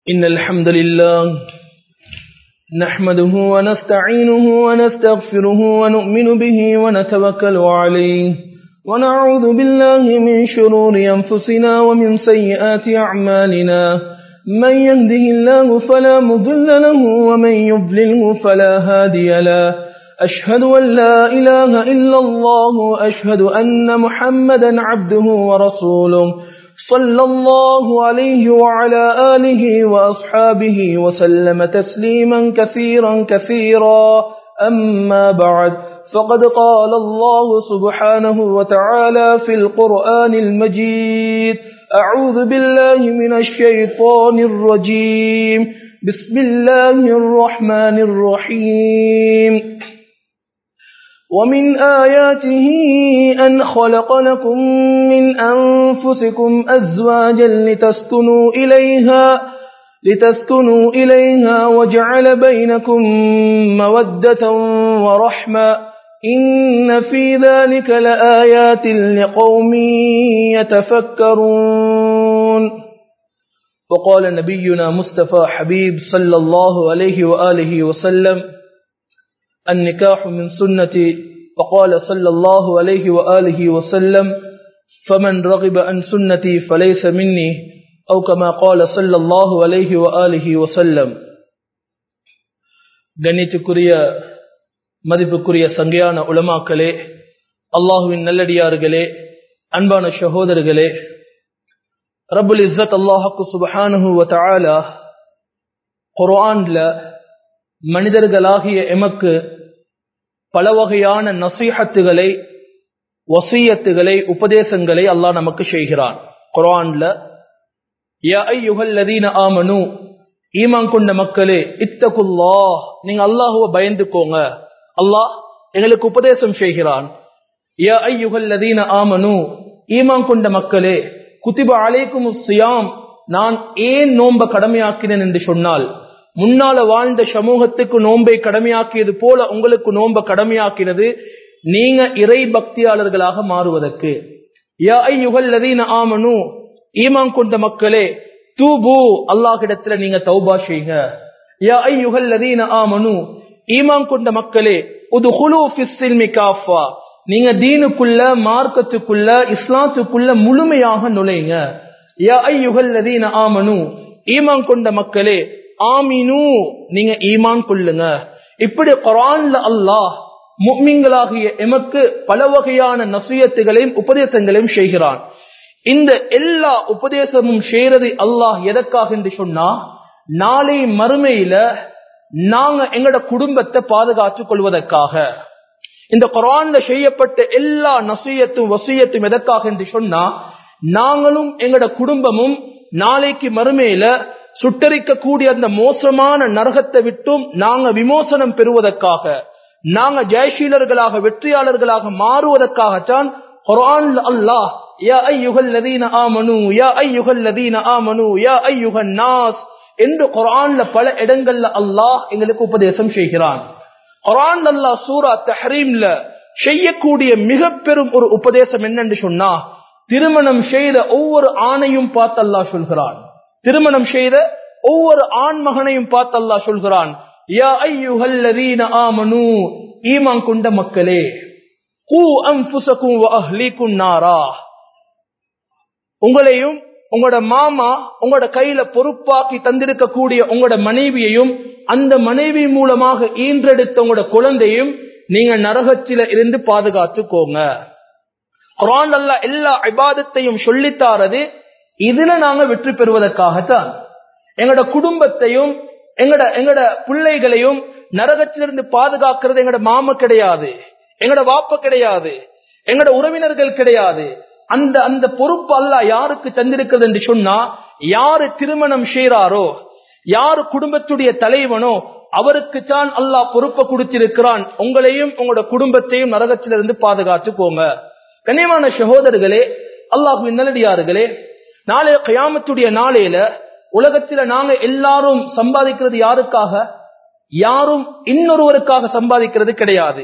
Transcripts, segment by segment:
إن الحمد لله نحمده ونستعينه ونستغفره ونؤمن به ونتوكل عليه ونعوذ بالله من شرور أنفسنا ومن سيئات أعمالنا من يهده الله فلا مضل له ومن يضلله فلا هادي له أشهد أن لا إله إلا الله وأشهد أن محمدا عبده ورسوله صلى الله عليه وعلى آله وأصحابه وسلم تسليما كثيرا كثيرا أما بعد فقد قال الله سبحانه وتعالى في القرآن المجيد أعوذ بالله من الشيطان الرجيم بسم الله الرحمن الرحيم ومن آياته أن خلق لكم من أنفسكم أزواجا لتسكنوا إليها لتسكنوا إليها وجعل بينكم مودة ورحمة إن في ذلك لآيات لقوم يتفكرون وقال نبينا مصطفى حبيب صلى الله عليه وآله وسلم النكاح من سنتي وقال صلى الله عليه وآله وسلم فمن رغب عن سنتي فليس مني أو كما قال صلى الله عليه وآله وسلم கணித்துக்குரிய மதிப்புக்குரிய சங்கையான உலமாக்களே அல்லாஹுவின் நல்லடியார்களே அன்பான சகோதரர்களே ரபுல் இஸ்ஸத் அல்லாஹுக்கு சுபஹானுஹு வ குர்ஆன்ல மனிதர்களாகிய எமக்கு பல வகையான நசீஹத்துகளை வசீயத்துகளை உபதேசங்களை அல்லாஹ் நமக்கு செய்கிறான் குரான்ல ஆமனு ஈமான் கொண்ட மக்களே இத்தகுல்லா நீங்க அல்லாஹுவ பயந்துக்கோங்க அல்லாஹ் எங்களுக்கு உபதேசம் செய்கிறான் யா ஐயுகல்லதீன ஆமனு ஈமான் கொண்ட மக்களே குத்திப அலைக்கும் சியாம் நான் ஏன் நோம்ப கடமையாக்கினேன் என்று சொன்னால் முன்னால வாழ்ந்த சமூகத்துக்கு நோன்பை கடமையாக்கியது போல உங்களுக்கு நோம்ப கடமையாக்கினது நீங்க இறை பக்தியாளர்களாக மாறுவதற்கு ஆமனு ஈமான் கொண்ட மக்களே தூபு அல்லாஹிடத்துல நீங்க தௌபா செய்யுங்க யா ஐயுகல் லதீன ஆமனு ஈமான் கொண்ட மக்களே உது ஹுலு ஃபிஸ்ஸில்மி காஃபா நீங்க தீனுக்குள்ள மார்க்கத்துக்குள்ள இஸ்லாத்துக்குள்ள முழுமையாக நுழைங்க யா ஐயுகல் லதீன ஆமனு ஈமான் கொண்ட மக்களே ஆமினு நீங்க ஈமான் கொள்ளுங்க இப்படி குரான்ல அல்லாஹ் முக்மிங்களாகிய எமக்கு பல வகையான நசியத்துகளையும் உபதேசங்களையும் செய்கிறான் இந்த எல்லா உபதேசமும் செய்யறது அல்லாஹ் எதற்காக என்று சொன்னா நாளை மறுமையில நாங்க எங்கட குடும்பத்தை பாதுகாத்துக் கொள்வதற்காக இந்த குரான்ல செய்யப்பட்ட எல்லா நசியத்தும் வசியத்தும் எதற்காக என்று சொன்னா நாங்களும் எங்கட குடும்பமும் நாளைக்கு மறுமையில சுட்டரிக்கக்கூடிய அந்த மோசமான நரகத்தை விட்டும் நாங்க விமோசனம் பெறுவதற்காக நாங்க ஜெயசீலர்களாக வெற்றியாளர்களாக மாறுவதற்காகத்தான் குரான் அல்லாஹ் யா ஐயுகல் லதீன ஆமனு யா ஐயுகல் லதீன ஆமனு யா ஐயுகன் நாஸ் என்று குரான்ல பல இடங்கள்ல அல்லாஹ் எங்களுக்கு உபதேசம் செய்கிறான் குரான் அல்லாஹ் சூரா தஹரீம்ல செய்யக்கூடிய மிக பெரும் ஒரு உபதேசம் என்னன்னு சொன்னா திருமணம் செய்த ஒவ்வொரு ஆணையும் பார்த்து அல்லாஹ் சொல்கிறான் திருமணம் செய்த ஒவ்வொரு ஆண் மகனையும் பார்த்து அல்லா சொல்கிறான் யா ஐயுஹல்லதீன ஆமனு ஈமான் கொண்ட மக்களே கூ அன்புசக்கும் அஹ்லீக்கும் நாரா உங்களையும் உங்களோட மாமா உங்களோட கையில பொறுப்பாக்கி தந்திருக்கக்கூடிய உங்களோட மனைவியையும் அந்த மனைவி மூலமாக ஈன்றெடுத்த உங்களோட குழந்தையும் நீங்க நரகத்தில இருந்து பாதுகாத்துக்கோங்க குரான் அல்லா எல்லா இபாதத்தையும் சொல்லித்தாரது இதுல நாங்க வெற்றி பெறுவதற்காகத்தான் எங்கட குடும்பத்தையும் எங்கட எங்கட பிள்ளைகளையும் நரகத்திலிருந்து பாதுகாக்கிறது எங்கட மாம கிடையாது எங்கட வாப்ப கிடையாது எங்கட உறவினர்கள் கிடையாது அந்த அந்த பொறுப்பு அல்ல யாருக்கு தந்திருக்கிறது என்று சொன்னா யாரு திருமணம் செய்யறாரோ யாரு குடும்பத்துடைய தலைவனோ அவருக்கு தான் அல்லாஹ் பொறுப்பை கொடுத்திருக்கிறான் உங்களையும் உங்களோட குடும்பத்தையும் நரகத்திலிருந்து பாதுகாத்துக்கோங்க கண்ணியமான சகோதரர்களே அல்லாஹுவின் நல்லடியார்களே நாளைய கயாமத்துடைய நாளையில உலகத்துல நாங்க எல்லாரும் சம்பாதிக்கிறது யாருக்காக யாரும் இன்னொருவருக்காக சம்பாதிக்கிறது கிடையாது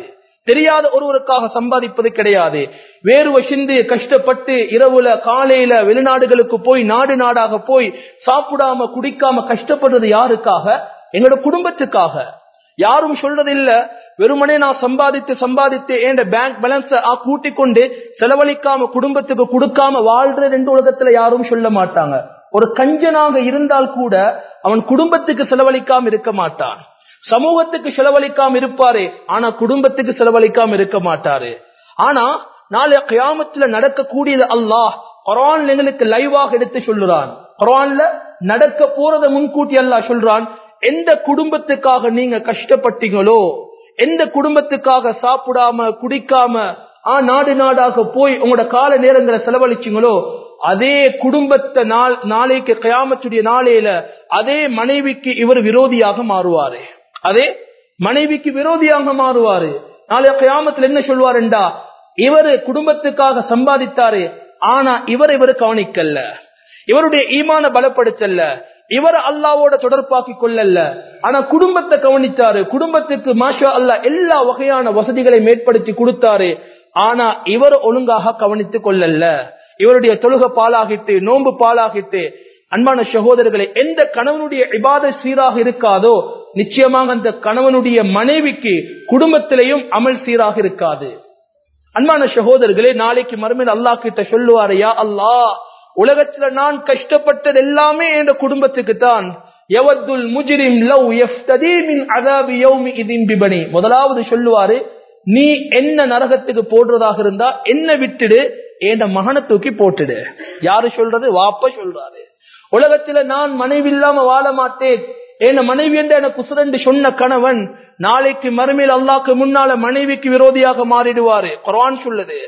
தெரியாத ஒருவருக்காக சம்பாதிப்பது கிடையாது வேறு வசிந்து கஷ்டப்பட்டு இரவுல காலையில வெளிநாடுகளுக்கு போய் நாடு நாடாக போய் சாப்பிடாம குடிக்காம கஷ்டப்படுறது யாருக்காக எங்களோட குடும்பத்துக்காக யாரும் சொல்றது இல்ல வெறுமனே நான் சம்பாதித்து சம்பாதித்து என் பேங்க் பேலன்ஸ் கூட்டி கொண்டு செலவழிக்காம குடும்பத்துக்கு கொடுக்காம வாழ்ற ரெண்டு உலகத்துல யாரும் சொல்ல மாட்டாங்க ஒரு கஞ்சனாக இருந்தால் கூட அவன் குடும்பத்துக்கு செலவழிக்காம இருக்க மாட்டான் சமூகத்துக்கு செலவழிக்காம இருப்பாரு ஆனா குடும்பத்துக்கு செலவழிக்காம இருக்க மாட்டாரு ஆனா நாளை கியாமத்துல நடக்கக்கூடியது அல்லாஹ் குரான் எங்களுக்கு லைவாக எடுத்து சொல்லுறான் குரான்ல நடக்க போறத முன்கூட்டி அல்லாஹ் சொல்றான் எந்த குடும்பத்துக்காக நீங்க கஷ்டப்பட்டீங்களோ எந்த குடும்பத்துக்காக சாப்பிடாம குடிக்காம ஆ நாடு நாடாக போய் உங்களோட கால நேரங்களை செலவழிச்சீங்களோ அதே குடும்பத்தை நாள் நாளைக்கு கயாமத்துடைய நாளையில அதே மனைவிக்கு இவர் விரோதியாக மாறுவாரு அதே மனைவிக்கு விரோதியாக மாறுவாரு நாளைய கயாமத்தில் என்ன சொல்வாருண்டா இவரு குடும்பத்துக்காக சம்பாதித்தாரு ஆனா இவர் இவர் கவனிக்கல்ல இவருடைய ஈமான பலப்படுத்தல்ல இவர் அல்லாவோட தொடர்பாக்கி கொள்ளல ஆனா குடும்பத்தை கவனித்தாரு குடும்பத்துக்கு மாஷா அல்லா எல்லா வகையான வசதிகளை மேற்படுத்தி கொடுத்தாரு ஆனா இவர் ஒழுங்காக கவனித்துக் கொள்ளல இவருடைய தொழுக பாலாகிட்டு நோன்பு பாலாகிட்டு அன்பான சகோதரர்களை எந்த கணவனுடைய இபாத சீராக இருக்காதோ நிச்சயமாக அந்த கணவனுடைய மனைவிக்கு குடும்பத்திலையும் அமல் சீராக இருக்காது அன்பான சகோதரர்களே நாளைக்கு மறுமையில் அல்லாஹ் கிட்ட சொல்லுவாரையா அல்லாஹ் உலகத்துல நான் கஷ்டப்பட்டது எல்லாமே என் குடும்பத்துக்கு தான் எவத்துல் முஜிரிம் லவ் எஃப்ததி மின் அதாபி யௌமி இதின் பிபனி முதலாவது சொல்லுவாரு நீ என்ன நரகத்துக்கு போடுறதாக இருந்தா என்ன விட்டுடு என் மகனை தூக்கி போட்டுடு யாரு சொல்றது வாப்ப சொல்றாரு உலகத்துல நான் மனைவி இல்லாம வாழ மாட்டேன் என் மனைவி என்று எனக்கு குசுரண்டு சொன்ன கணவன் நாளைக்கு மறுமையில் அல்லாக்கு முன்னால மனைவிக்கு விரோதியாக மாறிடுவாரு குரான் சொல்லுது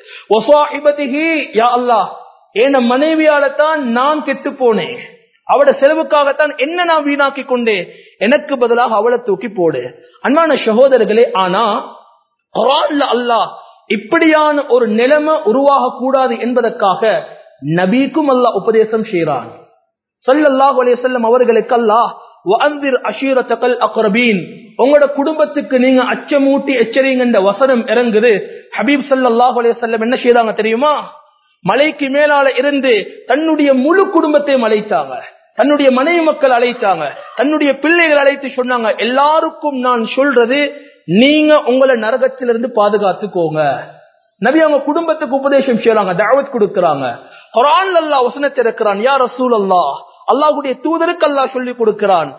யா அல்லாஹ் என் மனைவியால தான் நான் கெட்டு போனேன் அவட செலவுக்காகத்தான் என்ன நான் வீணாக்கி கொண்டேன் எனக்கு பதிலாக அவளை தூக்கி போடு அன்பான சகோதரர்களே ஆனா குரான்ல அல்லாஹ் இப்படியான ஒரு நிலைமை உருவாக கூடாது என்பதற்காக நபிக்கும் அல்லாஹ் உபதேசம் செய்கிறான் சல்லல்லாஹு அலையம் அவர்களுக்கு அல்லாஹ் அஷீரத்தகல் அக்ரபீன் உங்களோட குடும்பத்துக்கு நீங்க அச்சமூட்டி எச்சரிங்க வசனம் இறங்குது ஹபீப் சல்லாஹ் அலையம் என்ன செய்தாங்க தெரியுமா மலைக்கு மேலால இருந்து தன்னுடைய முழு குடும்பத்தையும் அழைத்தாங்க தன்னுடைய மனைவி மக்கள் அழைத்தாங்க தன்னுடைய பிள்ளைகள் அழைத்து சொன்னாங்க எல்லாருக்கும் நான் சொல்றது நீங்க உங்களை நரகத்திலிருந்து பாதுகாத்துக்கோங்க நபி அவங்க குடும்பத்துக்கு உபதேசம் செய்யறாங்க தாவத் கொடுக்கறாங்க குரான் அல்லா வசனத்தை இருக்கிறான் யார் ரசூல் அல்லா அல்லாஹுடைய தூதருக்கு அல்லாஹ் சொல்லி கொடுக்கிறான்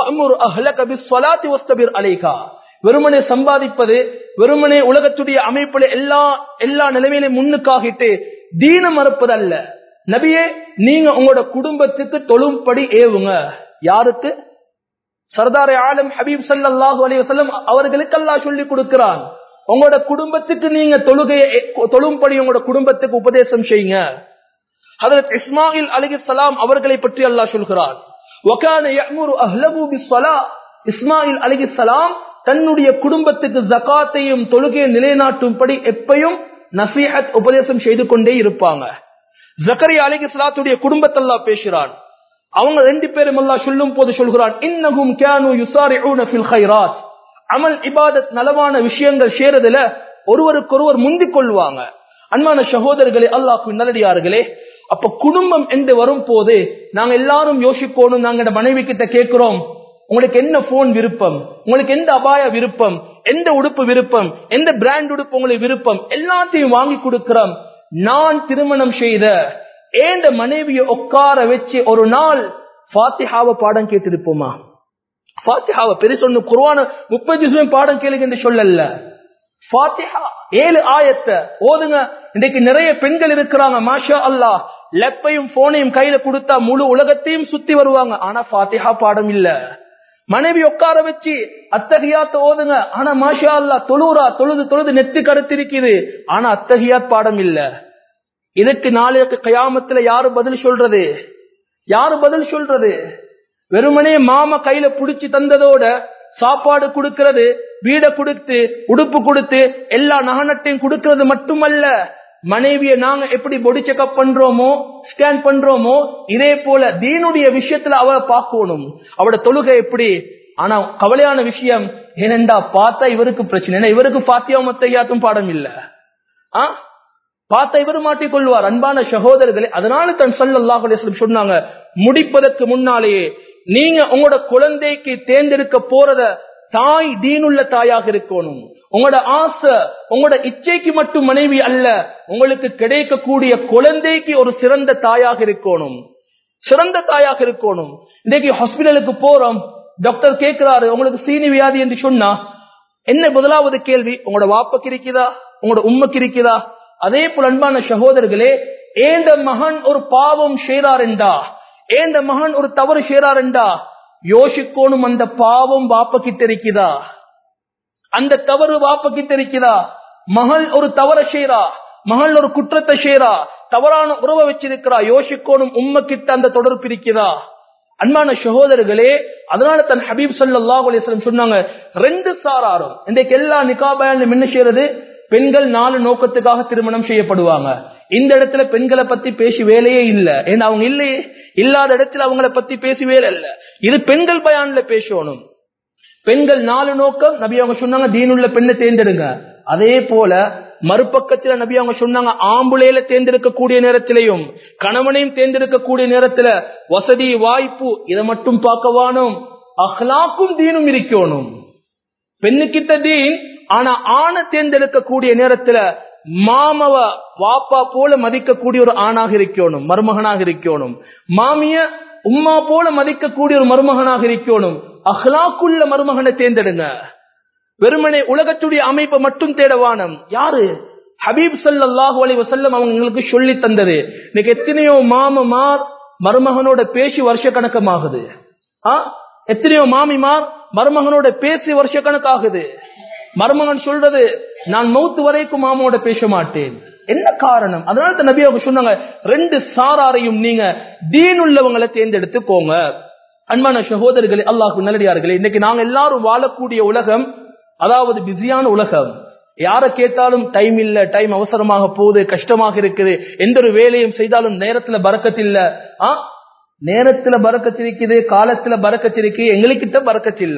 வெறுமனே சம்பாதிப்பது வெறுமனே உலகத்துடைய அமைப்புல எல்லா எல்லா நிலைமையிலும் முன்னுக்காகிட்டு தீன மறுப்பது அல்ல நபியே நீங்க உங்களோட குடும்பத்துக்கு தொழும்படி ஏவுங்க யாருக்கு சர்தார் ஆலம் ஹபீப் சல்லாஹூ அலி வசல்லம் அவர்களுக்கு அல்லாஹ் சொல்லி கொடுக்கிறான் உங்களோட குடும்பத்துக்கு நீங்க தொழுகையை தொழும்படி உங்களோட குடும்பத்துக்கு உபதேசம் செய்யுங்க ஹதரத் இஸ்மாயில் அலி சலாம் அவர்களை பற்றி அல்லாஹ் சொல்கிறான் இஸ்மாயில் அலி சலாம் தன்னுடைய குடும்பத்துக்கு ஜக்காத்தையும் தொழுகையை நிலைநாட்டும்படி எப்பையும் நசீஹத் உபதேசம் செய்து கொண்டே இருப்பாங்க ஜக்கரி அலிகி சலாத்துடைய குடும்பத்தல்லா பேசுறான் அவங்க ரெண்டு பேரும் அல்லா சொல்லும் போது சொல்கிறான் இன்னகும் கேனு யுசாரிஊன ஃபில் கைராத் அமல் இபாதத் நலவான விஷயங்கள் சேரதுல ஒருவருக்கொருவர் முந்திக் கொள்வாங்க அன்பான சகோதரர்களே அல்லாஹு நல்லடியார்களே அப்ப குடும்பம் என்று வரும் போது நாங்க எல்லாரும் யோசிக்கணும் நாங்க மனைவி கிட்ட கேட்கிறோம் உங்களுக்கு என்ன போன் விருப்பம் உங்களுக்கு எந்த அபாய விருப்பம் எந்த உடுப்பு விருப்பம் எந்த பிராண்ட் உடுப்பு உங்களுக்கு விருப்பம் எல்லாத்தையும் வாங்கி கொடுக்கிறோம் நான் திருமணம் செய்த ஏந்த மனைவியை உட்கார வச்சு ஒரு நாள் பாத்திஹாவ பாடம் கேட்டிருப்போமா பாத்திஹாவ பெருசு ஒண்ணு குருவான முப்பது நிமிஷம் பாடம் கேளுங்க என்று சொல்லல பாத்திஹா ஏழு ஆயத்தை ஓதுங்க இன்னைக்கு நிறைய பெண்கள் இருக்கிறாங்க மாஷா அல்லாஹ் லெப்பையும் போனையும் கையில கொடுத்தா முழு உலகத்தையும் சுத்தி வருவாங்க ஆனா பாத்திஹா பாடம் இல்ல மனைவி உட்கார வச்சு அத்தகையாத்த ஓதுங்க ஆனா மாஷா அல்லா தொழுறா தொழுது தொழுது நெத்து கருத்திருக்குது ஆனா அத்தகையாத் பாடம் இல்ல இதுக்கு நாளைக்கு கயாமத்துல யாரு பதில் சொல்றது யாரு பதில் சொல்றது வெறுமனே மாம கையில புடிச்சு தந்ததோட சாப்பாடு கொடுக்கிறது வீட கொடுத்து உடுப்பு கொடுத்து எல்லா நகனத்தையும் கொடுக்கிறது மட்டுமல்ல மனைவியை நாங்க எப்படி பொடி செக்அப் பண்றோமோ ஸ்கேன் பண்றோமோ இதே போல தீனுடைய விஷயத்துல அவ பார்க்கணும் அவட தொழுகை எப்படி ஆனா கவலையான விஷயம் ஏனெண்டா பார்த்தா இவருக்கு பிரச்சனை ஏன்னா இவருக்கு பாத்தியாவும் மத்தையாத்தும் பாடம் இல்ல ஆ பார்த்தா இவர் மாட்டிக்கொள்வார் அன்பான சகோதரர்களே அதனால தன் சல்லாஹ் அலிஸ்லம் சொன்னாங்க முடிப்பதற்கு முன்னாலேயே நீங்க உங்களோட குழந்தைக்கு தேர்ந்தெடுக்க போறத தாய் தீனுள்ள தாயாக இருக்கணும் உங்களோட ஆசை உங்களோட இச்சைக்கு மட்டும் மனைவி அல்ல உங்களுக்கு கிடைக்கக்கூடிய குழந்தைக்கு ஒரு சிறந்த தாயாக இருக்கணும் சிறந்த தாயாக இருக்கணும் இன்னைக்கு ஹாஸ்பிட்டலுக்கு போறோம் டாக்டர் கேட்கிறாரு உங்களுக்கு சீனி வியாதி என்று சொன்னா என்ன முதலாவது கேள்வி உங்களோட வாப்பக்கு இருக்குதா உங்களோட உண்மைக்கு இருக்குதா அதே போல அன்பான சகோதரர்களே ஏந்த மகன் ஒரு பாவம் செய்றார் என்றா ஏந்த மகன் ஒரு தவறு செய்றார் என்றா யோசிக்கோணும் அந்த பாவம் வாப்ப கிட்ட இருக்குதா அந்த தவறு வாப்ப கிட்ட இருக்குதா மகள் ஒரு தவற செய்றா மகள் ஒரு குற்றத்தை செய்றா தவறான உறவை வச்சிருக்கிறா யோசிக்கோணும் உண்மை கிட்ட அந்த தொடர்பு இருக்குதா அன்பான சகோதரர்களே அதனால தன் ஹபீப் சல்லாஹ் அலிஸ்லம் சொன்னாங்க ரெண்டு சாராரும் இன்றைக்கு எல்லா நிகாபயம் என்ன செய்யறது பெண்கள் நாலு நோக்கத்துக்காக திருமணம் செய்யப்படுவாங்க இந்த இடத்துல பெண்களை பத்தி பேசி வேலையே இல்ல ஏன்னா அவங்க இல்லையே இல்லாத இடத்துல அவங்கள பத்தி பேசி வேலை இல்ல இது பெண்கள் பயான்ல பேசணும் பெண்கள் நாலு நோக்கம் நபி அவங்க சொன்னாங்க தீனுள்ள பெண்ணை தேர்ந்தெடுங்க அதே போல மறுபக்கத்துல நபி அவங்க சொன்னாங்க ஆம்புலையில தேர்ந்தெடுக்கக்கூடிய நேரத்திலையும் கணவனையும் தேர்ந்தெடுக்கக்கூடிய நேரத்துல வசதி வாய்ப்பு இதை மட்டும் பார்க்க வானும் அஹ்லாக்கும் தீனும் இருக்கணும் பெண்ணுக்கிட்ட தீன் ஆனா ஆணை தேர்ந்தெடுக்கக்கூடிய நேரத்துல மாமவ வாப்பா போல மதிக்கக்கூடிய ஒரு ஆணாக இருக்கணும் மருமகனாக இருக்கணும் மாமிய உம்மா போல மதிக்கக்கூடிய ஒரு மருமகனாக இருக்கணும் அஹ்லாக்குள்ள மருமகனை தேர்ந்தெடுங்க வெறுமனே உலகத்துடைய அமைப்பை மட்டும் தேடவானம் யாரு ஹபீப் சல்லாஹூ அலி வசல்லம் அவங்களுக்கு சொல்லி தந்தது இன்னைக்கு எத்தனையோ மாமமார் மருமகனோட பேசி வருஷ கணக்கமாகுது ஆ எத்தனையோ மாமிமார் மருமகனோட பேசி வருஷ கணக்காகுது மருமகன் சொல்றது நான் மௌத்து வரைக்கும் மாமாவோட பேச மாட்டேன் என்ன காரணம் அதனால தான் நபி அவங்க சொன்னாங்க ரெண்டு சாராரையும் நீங்க தீன் உள்ளவங்களை தேர்ந்தெடுத்து போங்க அன்பான சகோதரர்களே அல்லாஹு நல்லடியார்களே இன்னைக்கு நாங்க எல்லாரும் வாழக்கூடிய உலகம் அதாவது பிஸியான உலகம் யார கேட்டாலும் டைம் இல்ல டைம் அவசரமாக போகுது கஷ்டமாக இருக்குது எந்த ஒரு வேலையும் செய்தாலும் நேரத்துல பறக்கத்தில்ல ஆ நேரத்துல பறக்கத்திருக்குது காலத்துல பறக்கத்திருக்கு எங்களுக்கிட்ட பறக்கத்தில்ல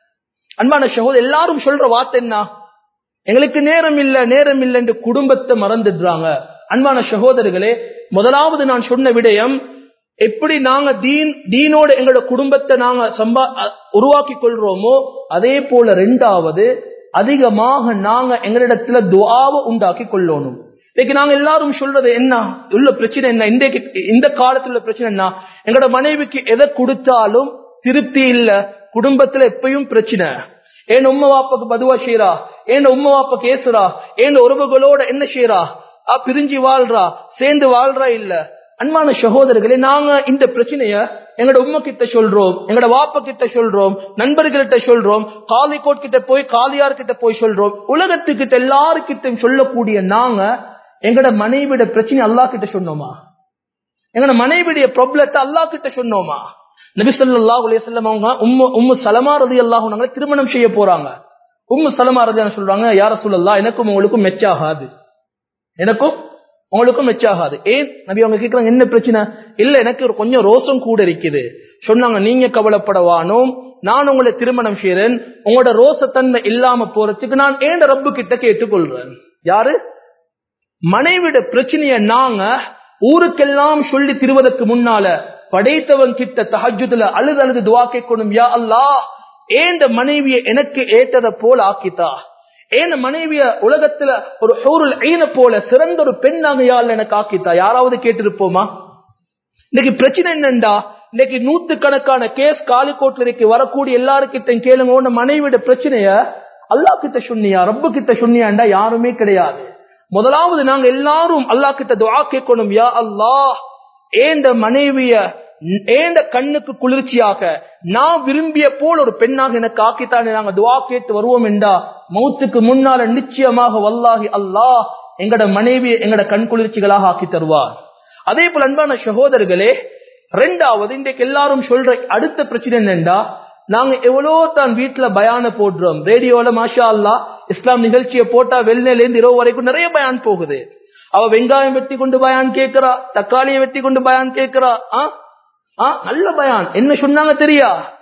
அன்பான சகோதரர் எல்லாரும் சொல்ற வார்த்தை என்ன எங்களுக்கு நேரம் இல்ல நேரம் இல்ல என்று குடும்பத்தை மறந்துடுறாங்க அன்பான சகோதரர்களே முதலாவது நான் சொன்ன விடயம் எப்படி நாங்க தீன் தீனோட எங்களோட குடும்பத்தை நாங்க சம்பா உருவாக்கி கொள்றோமோ அதே போல ரெண்டாவது அதிகமாக நாங்க எங்களிடத்துல துவாவை உண்டாக்கி கொள்ளணும் இன்னைக்கு நாங்க எல்லாரும் சொல்றது என்ன உள்ள பிரச்சனை என்ன இன்றைக்கு இந்த காலத்துல உள்ள பிரச்சனை என்ன எங்களோட மனைவிக்கு எதை கொடுத்தாலும் திருப்தி இல்ல குடும்பத்துல எப்பயும் பிரச்சனை ஏன் உம்ம வாப்பாக்கு பதுவா செய்யறா ஏன் உம்ம வாப்பா கேசுறா ஏன் உறவுகளோட என்ன செய்யறா ஆ பிரிஞ்சு வாழ்றா சேர்ந்து வாழ்றா இல்ல அன்பான சகோதரர்களே நாங்க இந்த பிரச்சனைய எங்களோட உம்ம கிட்ட சொல்றோம் எங்களோட வாப்ப கிட்ட சொல்றோம் நண்பர்கள்கிட்ட சொல்றோம் காலிகோட் கிட்ட போய் காலியார் கிட்ட போய் சொல்றோம் உலகத்துக்கிட்ட எல்லாருக்கிட்டையும் சொல்லக்கூடிய நாங்க எங்களோட மனைவிட பிரச்சனை அல்லா கிட்ட சொன்னோமா எங்களோட மனைவிடைய ப்ராப்ளத்தை அல்லா கிட்ட சொன்னோமா நபி சொல்லாஹ் அலையம் அவங்க உம்மு உம்மு சலமா ரதி அல்லாஹ் திருமணம் செய்ய போறாங்க உம்மு சலமா ரதி சொல்றாங்க யார சொல்லலா எனக்கும் உங்களுக்கும் மெச்சாகாது எனக்கும் உங்களுக்கும் மெச்சாகாது ஏன் நபி அவங்க கேட்கறாங்க என்ன பிரச்சனை இல்ல எனக்கு ஒரு கொஞ்சம் ரோசம் கூட இருக்குது சொன்னாங்க நீங்க கவலைப்படவானோம் நான் உங்களை திருமணம் செய்யறேன் உங்களோட ரோசத்தன்மை இல்லாம போறதுக்கு நான் ஏன் ரப்பு கிட்ட கேட்டுக்கொள்றேன் யாரு மனைவிட பிரச்சனைய நாங்க ஊருக்கெல்லாம் சொல்லி திருவதற்கு முன்னால படைத்தவன் கிட்ட தஹஜுதுல அழுது அழுது துவா கேட்கணும் யா அல்லா ஏந்த மனைவிய எனக்கு ஏற்றத போல ஆக்கித்தா ஏன மனைவிய உலகத்துல ஒரு ஹூருல் ஐன போல சிறந்த ஒரு பெண்ணாக யாழ் எனக்கு ஆக்கித்தா யாராவது கேட்டிருப்போமா இன்னைக்கு பிரச்சனை என்னண்டா இன்னைக்கு நூத்து கணக்கான கேஸ் காலிக்கோட்ல இருக்கு வரக்கூடிய எல்லாருக்கிட்டையும் கேளுங்க உன்ன மனைவியோட பிரச்சனைய அல்லா கிட்ட சொன்னியா ரப்பு கிட்ட சொன்னியாண்டா யாருமே கிடையாது முதலாவது நாங்க எல்லாரும் அல்லா கிட்ட துவா கேட்கணும் யா அல்லாஹ் ஏந்த மனைவிய ஏந்த கண்ணுக்கு குளிர்ச்சியாக நான் விரும்பிய போல் ஒரு பெண்ணாக எனக்கு ஆக்கித்தானே நாங்க துவா கேட்டு வருவோம் என்றா மௌத்துக்கு முன்னால நிச்சயமாக வல்லாகி அல்லாஹ் எங்கட மனைவி எங்கட கண் குளிர்ச்சிகளாக ஆக்கி தருவார் அதே போல அன்பான சகோதரர்களே ரெண்டாவது இன்றைக்கு எல்லாரும் சொல்ற அடுத்த பிரச்சனை என்னண்டா நாங்க எவ்வளோ தான் வீட்டுல பயான போடுறோம் ரேடியோல மாஷா அல்லா இஸ்லாம் நிகழ்ச்சியை போட்டா வெள்ளையில இருந்து இரவு வரைக்கும் நிறைய பயான் போகுது அவ வெங்காயம் வெட்டி கொண்டு பயான் கேட்கிறா தக்காளியை வெட்டி கொண்டு பயான் கேட்கிறா ஆ நல்ல பயான் என்ன சொன்னாங்க தெரியா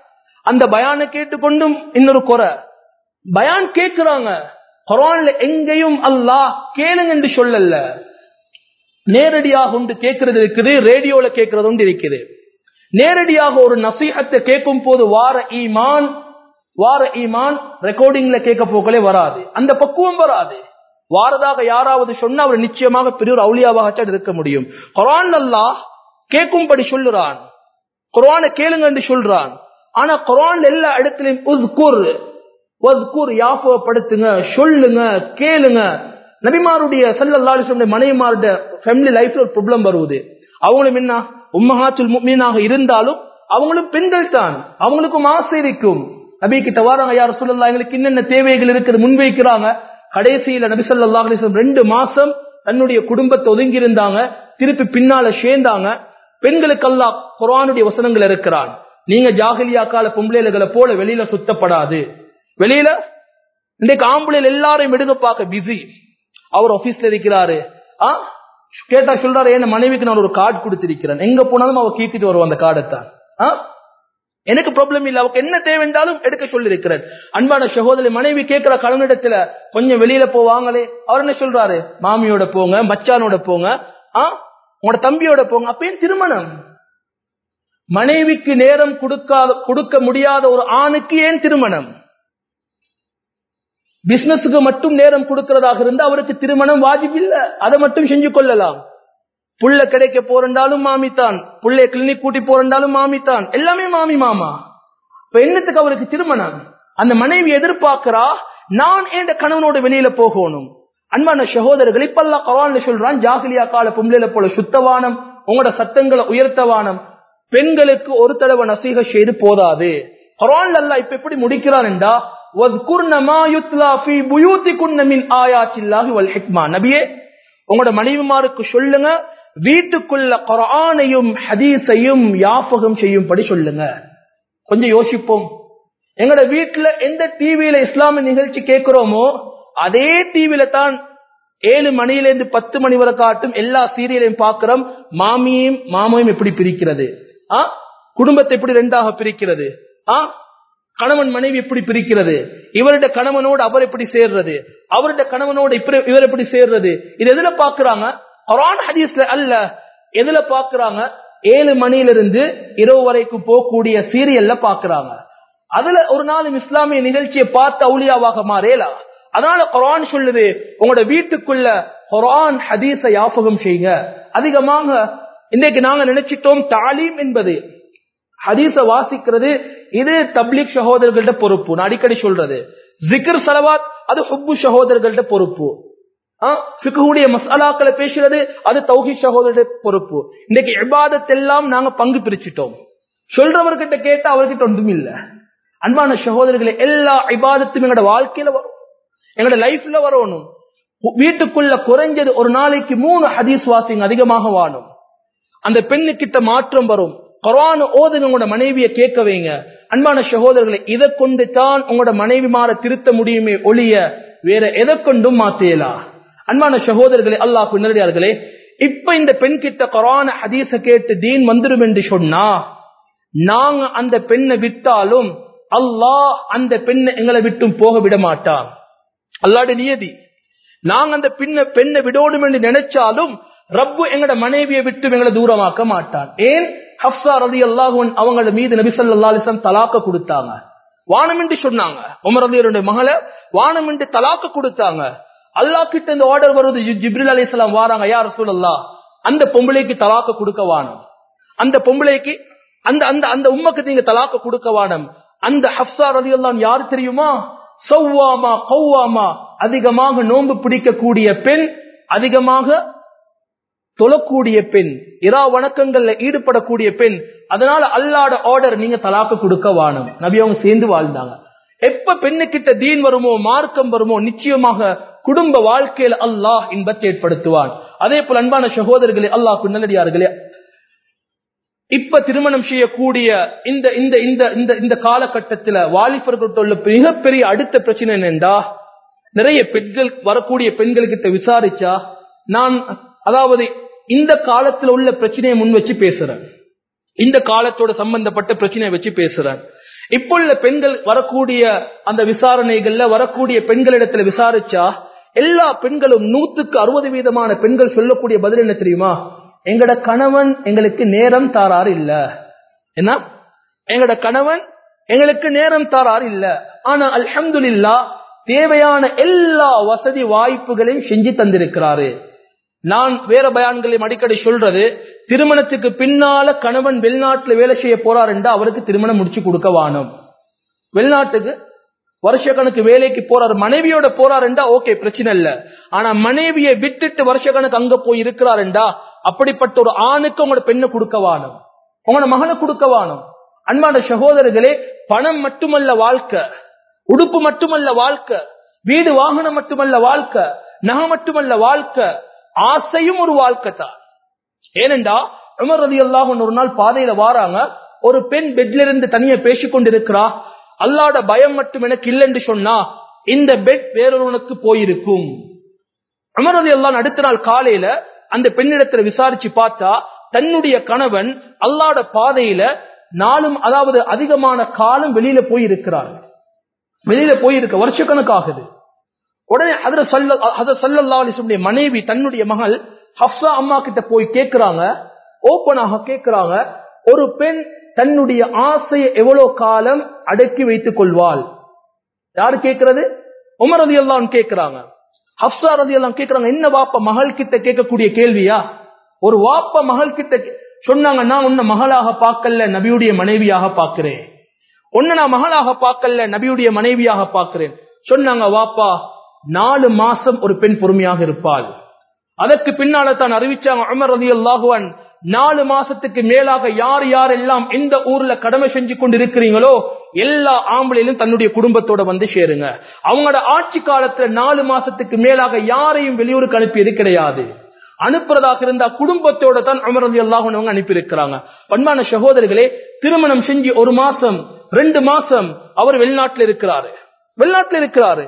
அந்த பயானை கேட்டுக்கொண்டும் இன்னொரு குறை பயான் கேட்கிறாங்க குரான்ல எங்கேயும் அல்லாஹ் கேளுங்க என்று சொல்லல நேரடியாக உண்டு கேட்கறது இருக்குது ரேடியோல கேட்கறது உண்டு இருக்குது நேரடியாக ஒரு நசீகத்தை கேட்கும் போது வார ஈமான் வார ஈமான் ரெக்கார்டிங்ல கேட்க போக்களே வராது அந்த பக்குவம் வராது வாரதாக யாராவது சொன்னா அவர் நிச்சயமாக பெரிய ஒரு அவுளியாவாக இருக்க முடியும் குரான் அல்லாஹ் கேட்கும்படி சொல்லுறான் குரானை கேளுங்க என்று சொல்றான் ஆனா குரான் எல்லா இடத்திலையும் உஸ்குர் உஸ்குர் யாபகப்படுத்துங்க சொல்லுங்க கேளுங்க நபிமாருடைய சல்லல்லாஹு மனைவிமாருடைய ஃபேமிலி லைஃப்ல ஒரு ப்ராப்ளம் வருவது அவங்களும் என்ன உம்மஹாத்துல் முக்மீனாக இருந்தாலும் அவங்களும் பெண்கள் தான் அவங்களுக்கும் ஆசை இருக்கும் நபி கிட்ட வராங்க யார் சொல்லலாம் எங்களுக்கு என்னென்ன தேவைகள் இருக்குது முன்வைக்கிறாங்க கடைசியில நபி சொல்லா ரெண்டு மாசம் தன்னுடைய குடும்பத்தை ஒதுங்கி இருந்தாங்க திருப்பி பின்னால சேர்ந்தாங்க பெண்களுக்கெல்லாம் குரானுடைய வசனங்கள் இருக்கிறான் நீங்க ஜாகிலியா கால பொம்பளைகளை போல வெளியில சுத்தப்படாது வெளியில இன்றைக்கு ஆம்பளையில் எல்லாரையும் எடுக்க பார்க்க பிஸி அவர் ஆபீஸ்ல இருக்கிறாரு ஆ கேட்டா சொல்றாரு என் மனைவிக்கு நான் ஒரு கார்டு கொடுத்திருக்கிறேன் எங்க போனாலும் அவ கீத்திட்டு வருவோம் அந்த கார்டைத்தான் ஆ எனக்கு ப்ராப்ளம் இல்ல அவருக்கு என்ன தேவைன்றாலும் எடுக்க சொல்லி இருக்கிறேன் அன்பான சகோதரி மனைவி கேட்கிற கலனிடத்துல கொஞ்சம் வெளியில போவாங்களே அவர் என்ன சொல்றாரு மாமியோட போங்க மச்சானோட போங்க ஆ உங்களோட தம்பியோட போங்க அப்பயும் திருமணம் மனைவிக்கு நேரம் கொடுக்காத கொடுக்க முடியாத ஒரு ஆணுக்கு ஏன் திருமணம் பிசினஸுக்கு மட்டும் நேரம் கொடுக்கிறதாக இருந்தா அவருக்கு திருமணம் வாஜிப் இல்ல அதை மட்டும் செஞ்சு கொள்ளலாம் புள்ள கிடைக்க போறண்டாலும் மாமித்தான் புள்ளைய கிளினிக் கூட்டி போறண்டாலும் மாமித்தான் எல்லாமே மாமி மாமா இப்ப என்னத்துக்கு அவருக்கு திருமணம் அந்த மனைவி எதிர்பார்க்கிறா நான் என் கணவனோட வெளியில போகணும் அன்பான சகோதரர்கள் இப்ப எல்லாம் கவான்ல சொல்றான் ஜாகிலியா கால பொம்பளையில போல சுத்தவானம் உங்களோட சத்தங்களை உயர்த்தவானம் பெண்களுக்கு ஒரு தடவை நசீக செய்து போதாது குரான் அல்ல இப்ப எப்படி முடிக்கிறான் என்றா நபியே உங்களோட மனைவிமாருக்கு சொல்லுங்க வீட்டுக்குள்ள குரானையும் ஹதீஸையும் யாபகம் செய்யும்படி சொல்லுங்க கொஞ்சம் யோசிப்போம் எங்கட வீட்டுல எந்த டிவியில இஸ்லாமிய நிகழ்ச்சி கேட்கிறோமோ அதே டிவியில தான் ஏழு மணியிலிருந்து பத்து மணி வரை காட்டும் எல்லா சீரியலையும் பார்க்கிறோம் மாமியும் மாமையும் எப்படி பிரிக்கிறது ஆ குடும்பத்தை எப்படி ரெண்டாக பிரிக்கிறது ஆ கணவன் மனைவி எப்படி பிரிக்கிறது இவருடைய கணவனோடு அவர் எப்படி சேர்றது அவருடைய கணவனோடு இவர் எப்படி சேர்றது இது எதுல பாக்குறாங்க குரான் ஹதீஸ்ல அல்ல எதுல பாக்குறாங்க ஏழு மணியிலிருந்து இரவு வரைக்கும் போகக்கூடிய சீரியல்ல பாக்குறாங்க அதுல ஒரு நாளும் இஸ்லாமிய நிகழ்ச்சியை பார்த்து அவுளியாவாக மாறேலா அதனால குரான் சொல்லுது உங்களோட வீட்டுக்குள்ள குரான் ஹதீஸ யாபகம் செய்யுங்க அதிகமாக இன்னைக்கு நாங்க நினைச்சிட்டோம் தாலீம் என்பது ஹதீஸ வாசிக்கிறது இது தப்லீக் சகோதரர்கள்ட்ட பொறுப்பு நான் அடிக்கடி சொல்றது ஜிக்ர் சலவாத் அது ஹுப்பு சகோதரர்கள்ட்ட பொறுப்பு பிக்குடைய மசாலாக்களை பேசுறது அது தௌஹி சகோதர பொறுப்பு இன்னைக்கு இபாதத் எல்லாம் நாங்க பங்கு பிரிச்சிட்டோம் சொல்றவர்கிட்ட கேட்டா அவர்கிட்ட ஒன்றும் இல்ல அன்பான சகோதரர்களை எல்லா இபாதத்தும் எங்களோட வாழ்க்கையில வரும் எங்களோட லைஃப்ல வரணும் வீட்டுக்குள்ள குறைஞ்சது ஒரு நாளைக்கு மூணு ஹதீஸ் வாசிங் அதிகமாக வாணும் அந்த பெண்ணுக்கிட்ட மாற்றம் வரும் குரான் ஓதுங்க உங்களோட மனைவியை கேட்க வைங்க அன்பான சகோதரர்களை இதை கொண்டு தான் உங்களோட மனைவி மாற திருத்த முடியுமே ஒளிய வேற எதை கொண்டும் மாத்தேலா அன்பான சகோதரர்களே அல்லாஹ் நேரடியார்களே இப்ப இந்த பெண் கிட்ட குரான ஹதீஸ கேட்டு தீன் வந்துடும் என்று சொன்னா நாங்க அந்த பெண்ணை விட்டாலும் அல்லாஹ் அந்த பெண்ணை எங்களை விட்டும் போக விட மாட்டான் அல்லாட நியதி நாங்க அந்த பின்ன பெண்ணை விடோடும் என்று நினைச்சாலும் ரப்பு எங்கட மனைவியை விட்டு எங்களை தூரமாக்க மாட்டான் ஏன் ஹப்சா ரதி அல்லாஹுவன் அவங்கள மீது நபி சொல்லா அலிசம் தலாக்க கொடுத்தாங்க வானம் என்று சொன்னாங்க உமர் ரதியருடைய மகளை வானம் என்று தலாக்க கொடுத்தாங்க அல்லா கிட்ட இந்த ஆர்டர் வருவது ஜிப்ரில் அலி இஸ்லாம் வாராங்க யார் சொல்லல்லா அந்த பொம்பளைக்கு தலாக்க கொடுக்க வானம் அந்த பொம்பளைக்கு அந்த அந்த அந்த உம்மக்கு நீங்க தலாக்க கொடுக்க வானம் அந்த ஹப்சா ரதி அல்லாம் யாரு தெரியுமா சௌவாமா கௌவாமா அதிகமாக நோன்பு பிடிக்கக்கூடிய பெண் அதிகமாக தொழக்கூடிய பெண் இரா வணக்கங்கள்ல ஈடுபடக்கூடிய பெண் அதனால அல்லாட ஆர்டர் நீங்க தலாக்கு கொடுக்க வாணும் நபி அவங்க சேர்ந்து வாழ்ந்தாங்க எப்ப பெண்ணுக்கிட்ட தீன் வருமோ மார்க்கம் வருமோ நிச்சயமாக குடும்ப வாழ்க்கையில் அல்லாஹ் இன்பத்தை ஏற்படுத்துவான் அதே போல அன்பான சகோதரர்களே அல்லாஹ் நல்லடியார்களே இப்ப திருமணம் செய்யக்கூடிய இந்த இந்த இந்த இந்த இந்த காலகட்டத்தில் வாலிபர்கள்ட்ட உள்ள மிகப்பெரிய அடுத்த பிரச்சனை என்னென்றா நிறைய பெண்கள் வரக்கூடிய பெண்களுக்கிட்ட விசாரிச்சா நான் அதாவது இந்த காலத்துல உள்ள பிரச்சனையை முன் வச்சு பேசுறேன் இந்த காலத்தோட சம்பந்தப்பட்ட பிரச்சனையை வச்சு பேசுறேன் இப்போ உள்ள பெண்கள் வரக்கூடிய அந்த விசாரணைகள்ல வரக்கூடிய பெண்களிடத்துல விசாரிச்சா எல்லா பெண்களும் நூத்துக்கு அறுபது வீதமான பெண்கள் சொல்லக்கூடிய பதில் என்ன தெரியுமா எங்கட கணவன் எங்களுக்கு நேரம் தாராறு இல்ல என்ன எங்கட கணவன் எங்களுக்கு நேரம் தாராறு இல்ல ஆனா அல்ஹம்துலில்லா தேவையான எல்லா வசதி வாய்ப்புகளையும் செஞ்சு தந்திருக்கிறாரு நான் வேற பயான்களையும் அடிக்கடி சொல்றது திருமணத்துக்கு பின்னால கணவன் வெளிநாட்டுல வேலை செய்ய போறாருண்டா அவருக்கு திருமணம் முடிச்சு கொடுக்க வானம் வெளிநாட்டுக்கு வருஷ கணக்கு வேலைக்கு போறாரு மனைவியோட போறாருண்டா ஓகே பிரச்சனை இல்ல ஆனா மனைவியை விட்டுட்டு வருஷ கணக்கு அங்க போய் இருக்கிறாருண்டா அப்படிப்பட்ட ஒரு ஆணுக்கு உங்களோட பெண்ணை கொடுக்க வானம் உங்களோட மகனை கொடுக்க வானம் அன்பான சகோதரர்களே பணம் மட்டுமல்ல வாழ்க்கை உடுப்பு மட்டுமல்ல வாழ்க்கை வீடு வாகனம் மட்டுமல்ல வாழ்க்கை நகை மட்டுமல்ல வாழ்க்கை ஆசையும் ஒரு வாழ்க்கை தான் ஏனென்றா உமர் ரதி ஒரு நாள் பாதையில வாராங்க ஒரு பெண் பெட்ல இருந்து தனியா பேசிக் கொண்டிருக்கிறா அல்லாட பயம் மட்டும் எனக்கு இல்லைன்னு சொன்னா இந்த பெட் வேறொருவனுக்கு போயிருக்கும் உமர் ரதி அல்லா அடுத்த நாள் காலையில அந்த பெண்ணிடத்துல விசாரிச்சு பார்த்தா தன்னுடைய கணவன் அல்லாட பாதையில நாளும் அதாவது அதிகமான காலம் வெளியில போய் இருக்கிறார் வெளியில போயிருக்க வருஷக்கணக்காகுது உடனே அதுல சல்ல அத சல்லல்லா அலிசுடைய மனைவி தன்னுடைய மகள் ஹப்சா அம்மா கிட்ட போய் கேட்கிறாங்க ஓப்பனாக கேட்கிறாங்க ஒரு பெண் தன்னுடைய ஆசையை எவ்வளவு காலம் அடக்கி வைத்துக் கொள்வாள் யாரு கேட்கிறது உமர் ரதி எல்லாம் கேட்கிறாங்க ஹப்சா ரதி எல்லாம் கேட்கிறாங்க என்ன வாப்ப மகள் கிட்ட கேட்கக்கூடிய கேள்வியா ஒரு வாப்ப மகள் கிட்ட சொன்னாங்க நான் உன்னை மகளாக பார்க்கல நபியுடைய மனைவியாக பார்க்கிறேன் உன்னை நான் மகளாக பார்க்கல நபியுடைய மனைவியாக பார்க்கிறேன் சொன்னாங்க வாப்பா நாலு மாசம் ஒரு பெண் பொறுமையாக இருப்பாள் அதற்கு பின்னால தான் அறிவிச்சாங்க அமர் ரதி அல்லாஹுவன் நாலு மாசத்துக்கு மேலாக யார் யாரெல்லாம் எந்த ஊர்ல கடமை செஞ்சு கொண்டு இருக்கிறீங்களோ எல்லா ஆம்பளையிலும் தன்னுடைய குடும்பத்தோட வந்து சேருங்க அவங்களோட ஆட்சி காலத்துல நாலு மாசத்துக்கு மேலாக யாரையும் வெளியூருக்கு அனுப்பியது கிடையாது அனுப்புறதாக இருந்தா குடும்பத்தோட தான் அமர் ரதி அல்லாஹுவன் அனுப்பி இருக்கிறாங்க பண்பான சகோதரர்களே திருமணம் செஞ்சு ஒரு மாசம் ரெண்டு மாசம் அவர் வெளிநாட்டுல இருக்கிறாரு வெளிநாட்டுல இருக்கிறாரு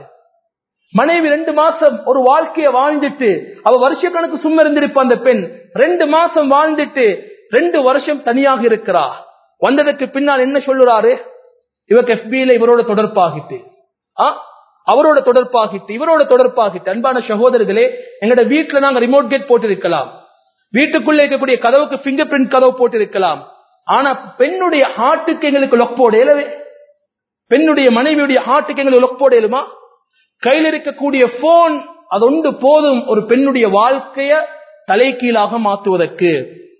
மனைவி ரெண்டு மாசம் ஒரு வாழ்க்கைய வாழ்ந்துட்டு அவ வருஷ கணக்கு சும்மா இருந்திருப்ப அந்த பெண் ரெண்டு மாசம் வாழ்ந்துட்டு ரெண்டு வருஷம் தனியாக இருக்கிறா வந்ததுக்கு பின்னால் என்ன சொல்லுறாரு இவருக்கு எஃபில இவரோட தொடர்பாகிட்டு அவரோட தொடர்பாகிட்டு இவரோட தொடர்பாகிட்டு அன்பான சகோதரர்களே எங்கட வீட்டுல நாங்க ரிமோட் கேட் போட்டு இருக்கலாம் வீட்டுக்குள்ள இருக்கக்கூடிய கதவுக்கு பிங்கர் பிரிண்ட் கதவு போட்டு இருக்கலாம் ஆனா பெண்ணுடைய ஹார்ட்டுக்கு எங்களுக்கு லொக் போட இயலவே பெண்ணுடைய மனைவியுடைய ஹார்ட்டுக்கு எங்களுக்கு லொக் போட இயலுமா கையில் இருக்கக்கூடிய போன் அது ஒன்று போதும் ஒரு பெண்ணுடைய வாழ்க்கைய தலைகீழாக மாற்றுவதற்கு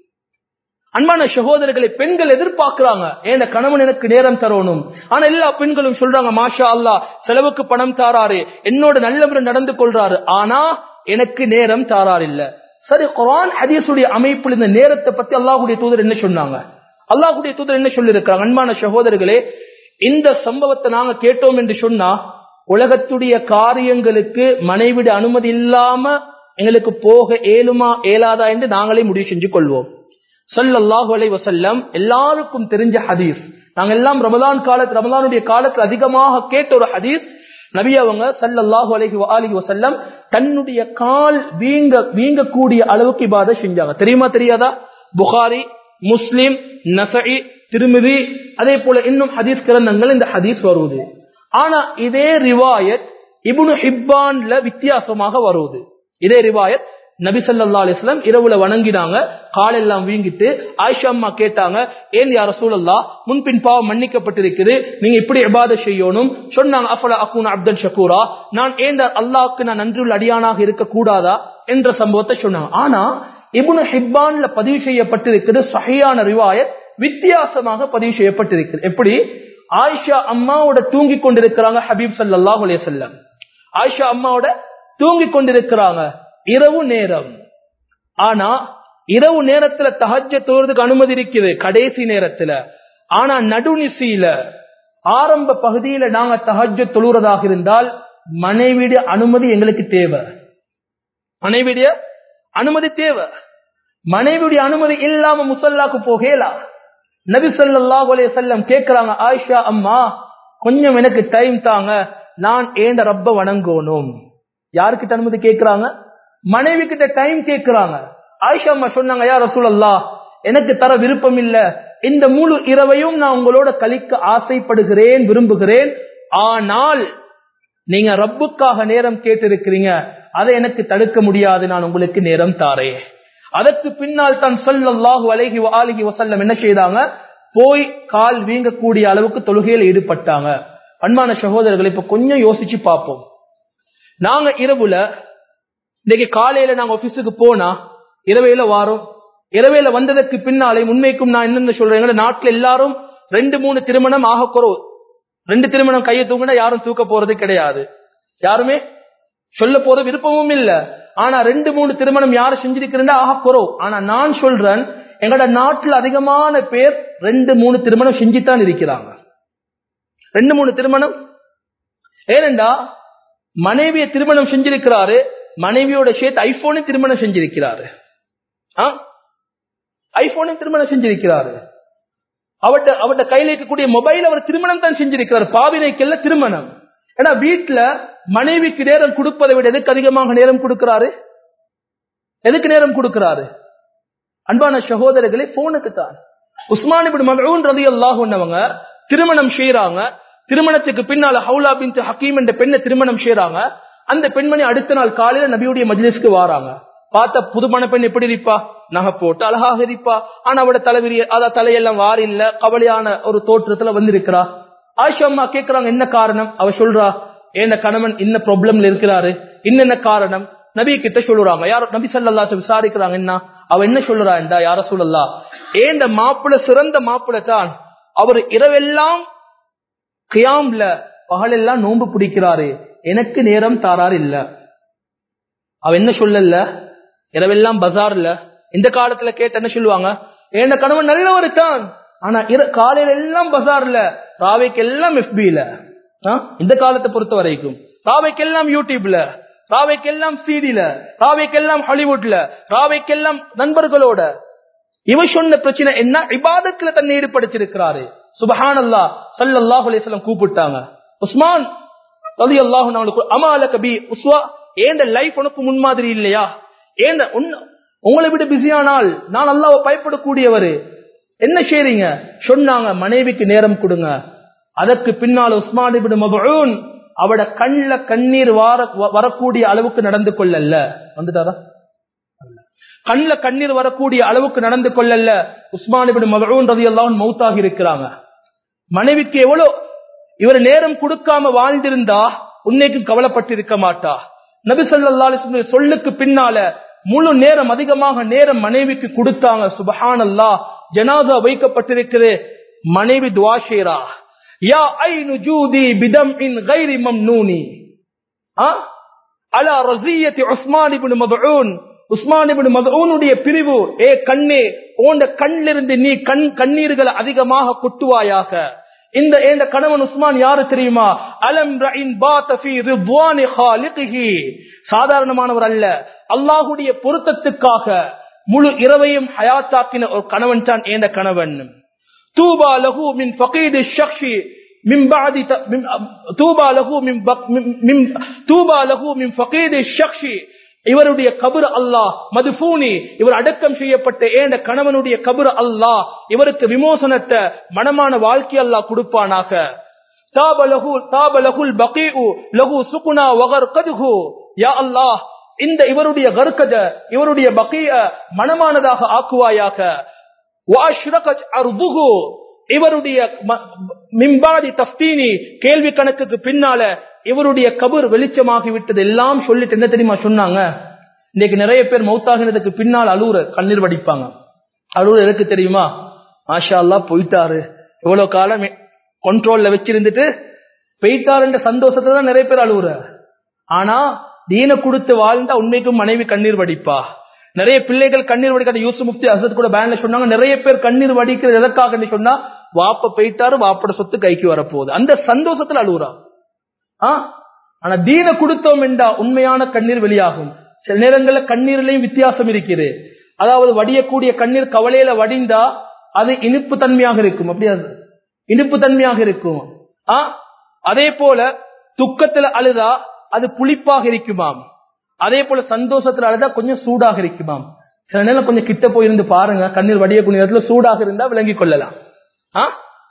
அன்பான சகோதரர்களை பெண்கள் எதிர்பார்க்கிறாங்க ஏன் கணவன் எனக்கு நேரம் தரணும் ஆனா எல்லா பெண்களும் சொல்றாங்க மாஷா அல்லா செலவுக்கு பணம் தாராரு என்னோட நல்லவர் நடந்து கொள்றாரு ஆனா எனக்கு நேரம் தாரார் இல்ல சரி குரான் ஹதீசுடைய அமைப்பில் இந்த நேரத்தை பத்தி அல்லாஹுடைய தூதர் என்ன சொன்னாங்க அல்லாஹுடைய தூதர் என்ன சொல்லியிருக்காங்க அன்பான சகோதரர்களே இந்த சம்பவத்தை நாங்க கேட்டோம் என்று சொன்னா உலகத்துடைய காரியங்களுக்கு மனைவிட அனுமதி இல்லாம எங்களுக்கு போக ஏழுமா ஏலாதா என்று நாங்களே முடிவு செஞ்சு கொள்வோம் சல்லல்லாஹு அலை வசல்லம் எல்லாருக்கும் தெரிஞ்ச ஹதீஸ் நாங்க எல்லாம் ரமதான் காலத்து ரமதானுடைய காலத்துல அதிகமாக கேட்ட ஒரு ஹதீஸ் நபி அவங்க சல்லல்லாஹு அலைஹி அலிஹி வசல்லம் தன்னுடைய கால் வீங்க வீங்கக்கூடிய அளவுக்கு இபாத செஞ்சாங்க தெரியுமா தெரியாதா புகாரி முஸ்லிம் நசை திருமிதி அதே போல இன்னும் ஹதீஸ் கிரந்தங்கள் இந்த ஹதீஸ் வருவது ஆனா இதே ரிவாயத் இபுனு ஹிப்பான்ல வித்தியாசமாக வருவது இதே ரிவாயத் நபி சல்லா அலிஸ்லாம் இரவுல வணங்கினாங்க காலெல்லாம் வீங்கிட்டு ஆயிஷா அம்மா கேட்டாங்க ஏன் யார சூழல்லா முன்பின் பாவம் மன்னிக்கப்பட்டிருக்குது நீங்க இப்படி இபாத செய்யணும் சொன்னாங்க அஃபல அக்கூன் அப்தன் ஷக்கூரா நான் ஏன் அல்லாவுக்கு நான் நன்றியுள்ள அடியானாக இருக்க கூடாதா என்ற சம்பவத்தை சொன்னாங்க ஆனா இபுனு ஹிப்பான்ல பதிவு செய்யப்பட்டிருக்கிறது சகையான ரிவாயத் வித்தியாசமாக பதிவு செய்யப்பட்டிருக்கிறது எப்படி ஆயிஷா அம்மாவோட தூங்கி கொண்டிருக்கிறாங்க ஹபீப் சல்லாஹ் அலையம் ஆயிஷா அம்மாவோட தூங்கி கொண்டிருக்கிறாங்க இரவு நேரம் ஆனா இரவு நேரத்துல தஹஜ தோறதுக்கு அனுமதி இருக்குது கடைசி நேரத்துல ஆனா நடுநிசையில ஆரம்ப பகுதியில நாங்க தஹஜ தொழுறதாக இருந்தால் மனைவிடைய அனுமதி எங்களுக்கு தேவை மனைவிடைய அனுமதி தேவை மனைவியுடைய அனுமதி இல்லாம முசல்லாக்கு போகலாம் நபி சொல்லாஹு அலைய செல்லம் கேட்கிறாங்க ஆயிஷா அம்மா கொஞ்சம் எனக்கு டைம் தாங்க நான் ஏண்ட ரப்ப வணங்கணும் யாருக்கிட்ட அனுமதி கேட்கிறாங்க மனைவி கிட்ட டைம் கேட்கிறாங்க ஆயிஷா அம்மா சொன்னாங்க யார் ரசூலல்லா எனக்கு தர விருப்பம் இல்ல இந்த முழு இரவையும் நான் உங்களோட கழிக்க ஆசைப்படுகிறேன் விரும்புகிறேன் ஆனால் நீங்க ரப்புக்காக நேரம் கேட்டிருக்கிறீங்க அதை எனக்கு தடுக்க முடியாது நான் உங்களுக்கு நேரம் தாரேன் அதற்கு பின்னால் தான் சொல்லல்லாஹு அலைஹி ஆலிஹி வசல்லம் என்ன செய்தாங்க போய் கால் வீங்கக்கூடிய அளவுக்கு தொழுகையில் ஈடுபட்டாங்க அன்பான சகோதரர்கள் இப்ப கொஞ்சம் யோசிச்சு பார்ப்போம் நாங்க இரவுல இன்னைக்கு காலையில நாங்க ஆபீஸுக்கு போனா இரவையில வாரோம் இரவையில வந்ததற்கு பின்னாலே உண்மைக்கும் நான் என்னென்ன சொல்றேன் நாட்டுல எல்லாரும் ரெண்டு மூணு திருமணம் ஆக குறவு ரெண்டு திருமணம் கையை தூங்கினா யாரும் தூக்க போறது கிடையாது யாருமே சொல்ல போற விருப்பமும் இல்ல ஆனா ரெண்டு மூணு திருமணம் யாரு செஞ்சிருக்கிறா ஆக குறவு ஆனா நான் சொல்றேன் எங்கட நாட்டுல அதிகமான பேர் ரெண்டு மூணு திருமணம் செஞ்சுத்தான் இருக்கிறாங்க ரெண்டு மூணு திருமணம் ஏனெண்டா மனைவிய திருமணம் செஞ்சிருக்கிறாரு மனைவியோட சேர்த்து ஐபோனை திருமணம் செஞ்சிருக்கிறாரு ஐபோனை திருமணம் செஞ்சிருக்கிறாரு அவட்ட அவட்ட கையில இருக்கக்கூடிய மொபைல் அவர் திருமணம் தான் செஞ்சிருக்கிறார் பாவினைக்கல்ல திருமணம் ஏன்னா வீட்டுல மனைவிக்கு நேரம் கொடுப்பதை விட எதுக்கு அதிகமாக நேரம் கொடுக்கிறாரு எதுக்கு நேரம் கொடுக்கிறாரு அன்பான சகோதரர்களே போனுக்கு தான் உஸ்மான் இப்படி மகூன் ரதி அல்லாஹ் திருமணம் செய்யறாங்க திருமணத்துக்கு பின்னால ஹவுலா பின் ஹக்கீம் என்ற பெண்ணை திருமணம் செய்யறாங்க அந்த பெண்மணி அடுத்த நாள் காலையில நபியுடைய மஜ்லிஸ்க்கு வாராங்க பார்த்த புதுமண பெண் எப்படி இருப்பா நகை போட்டு அழகாக இருப்பா ஆனா அவட தலைவிரி அத தலையெல்லாம் வாரி இல்ல கவலையான ஒரு தோற்றத்துல வந்திருக்கிறா ஆயிஷா அம்மா கேக்குறாங்க என்ன காரணம் அவ சொல்றா ஏன கணவன் இன்ன ப்ராப்ளம்ல இருக்கிறாரு இன்னென்ன காரணம் நபி கிட்ட சொல்லுறாங்க யார் நபி சல்லா விசாரிக்கிறாங்க என்ன அவ என்ன சொல்லுறா என்றா யார சொல்லலா ஏந்த மாப்பிள்ள சிறந்த மாப்பிள்ள தான் அவர் இரவெல்லாம் கியாம்ல பகலெல்லாம் நோன்பு பிடிக்கிறாரு எனக்கு நேரம் தாராரு இல்ல அவ என்ன சொல்லல இரவெல்லாம் பஜார்ல இந்த காலத்துல கேட்ட என்ன சொல்லுவாங்க என் கணவன் நல்லவர் தான் ஆனா காலையில எல்லாம் பஜார்ல ராவைக்கு எல்லாம் எஃபில இந்த காலத்தை பொறுத்த வரைக்கும் ராவைக்கெல்லாம் யூடியூப்ல ராவைக்கெல்லாம் சீடில ராவைக்கெல்லாம் ஹாலிவுட்ல ராவைக்கெல்லாம் நண்பர்களோட இவ சொன்ன பிரச்சனை என்ன இபாதத்துல தன்னை ஈடுபடுத்திருக்கிறாரு சுபஹானல்லா சல்லல்லாஹு அலைஹி வஸல்லம் கூப்பிட்டாங்க உஸ்மான் ரலியல்லாஹு அன்ஹு அமால கபி உஸ்வா ஏந்த லைஃப் உனக்கு முன்மாதிரி இல்லையா ஏந்த உங்களை விட பிஸியானால் நான் அல்லாஹ்வை பயப்படக்கூடியவர் என்ன செய்றீங்க சொன்னாங்க மனைவிக்கு நேரம் கொடுங்க அதற்கு பின்னால் உஸ்மான் இப்னு மபூன் அவட கண்ல கண்ணீர் வார வரக்கூடிய அளவுக்கு நடந்து கொள்ளல வந்துட்டாரா கண்ல கண்ணீர் வரக்கூடிய அளவுக்கு நடந்து கொள்ளல உஸ்மான் இப்னு மபூன் ரலியல்லாஹு மௌத்தாகி இருக்கிறாங்க மனைவிக்கு எவ்வளவு இவர் நேரம் கொடுக்காம வாழ்ந்திருந்தா உன்னைக்கும் கவலைப்பட்டிருக்க மாட்டா நபி சொல்லா சொல்லுக்கு பின்னால முழு நேரம் அதிகமாக நேரம் மனைவிக்கு கொடுத்தாங்க சுபஹான் அல்லா ஜனாதா வைக்கப்பட்டிருக்கிறது மனைவி துவாஷேரா யா ஐ நுஜூதி பிதம் இன் கைரி மம்னூனி அலா ரசியத்தி உஸ்மான் இப்னு மதுஊன் உஸ்மான் இப்னு மதுஊனுடைய பிரிவு ஏ கண்ணே ஓண்ட கண்ணிலிருந்து நீ கண் கண்ணீர்களை அதிகமாக கொட்டுவாயாக இந்த இந்த கணவன் உஸ்மான் யாரு தெரியுமா அலம் ரயின் பாத்தபி ரித்வானி ஹாலிகிஹி சாதாரணமானவர் அல்ல அல்லாஹுடைய பொருத்தத்துக்காக முழு இரவையும் ஹயாத்தாக்கின ஒரு கணவன் தான் ஏந்த கணவன் தூபா லஹு மின் ஃபகீது ஷக்ஷி من بعد توبى له من من توبى له من فقيد الشخص இவருடைய கபர் அல்லாஹ் மதுபூனி இவர் அடக்கம் செய்யப்பட்ட ஏண்ட கணவனுடைய கபர் அல்லாஹ் இவருக்கு விமோசனத்தை மனமான வாழ்க்கை அல்லாஹ் கொடுப்பானாக தாபலகு தாபலகுல் பகீஉ லகு சுகுனா வகர் கதுகு யா அல்லாஹ் இந்த இவருடைய கர்கத இவருடைய பகீய மனமானதாக ஆக்குவாயாக வாஷ்ரகத் அர்துகு இவருடைய மிம்பாதி தஃப்தீனி கேள்வி கணக்குக்கு பின்னால இவருடைய கபர் வெளிச்சமாகி விட்டது எல்லாம் சொல்லிட்டு என்ன தெரியுமா சொன்னாங்க இன்னைக்கு நிறைய பேர் மௌத்தாகினதுக்கு பின்னால் அழுவுற கண்ணீர் வடிப்பாங்க அழுவுற எதுக்கு தெரியுமா மாஷா அல்லா போயிட்டாரு இவ்வளவு காலம் கண்ட்ரோல்ல வச்சிருந்துட்டு போயிட்டாருன்ற சந்தோஷத்தை தான் நிறைய பேர் அழுவுற ஆனா தீன கொடுத்து வாழ்ந்தா உண்மைக்கும் மனைவி கண்ணீர் வடிப்பா நிறைய பிள்ளைகள் கண்ணீர் வடிக்கிற யூசுப் முஃப்தி அசத் கூட பேன்ல சொன்னாங்க நிறைய பேர் கண்ணீர் வடிக்கிறது எதற்காக சொன்னா வாப்ப போயிட்டாரு வாப்பட சொத்து கைக்கு வரப்போகுது அந்த சந்தோஷத்துல அழுகுறா ஆனா தீன கொடுத்தோம் என்றா உண்மையான கண்ணீர் வெளியாகும் சில நேரங்களில் கண்ணீர்லயும் வித்தியாசம் இருக்குது அதாவது வடியக்கூடிய கண்ணீர் கவலையில வடிந்தா அது இனிப்பு தன்மையாக இருக்கும் அப்படியா இனிப்பு தன்மையாக இருக்கும் ஆ அதே போல துக்கத்துல அழுதா அது புளிப்பாக இருக்குமாம் அதே போல சந்தோஷத்துல அழுதா கொஞ்சம் சூடாக இருக்குமாம் சில நேரம் கொஞ்சம் கிட்ட போயிருந்து பாருங்க கண்ணீர் வடியக்கூடிய இடத்துல சூடாக இருந்தா விளங்கிக் கொள்ளலாம் ஆ?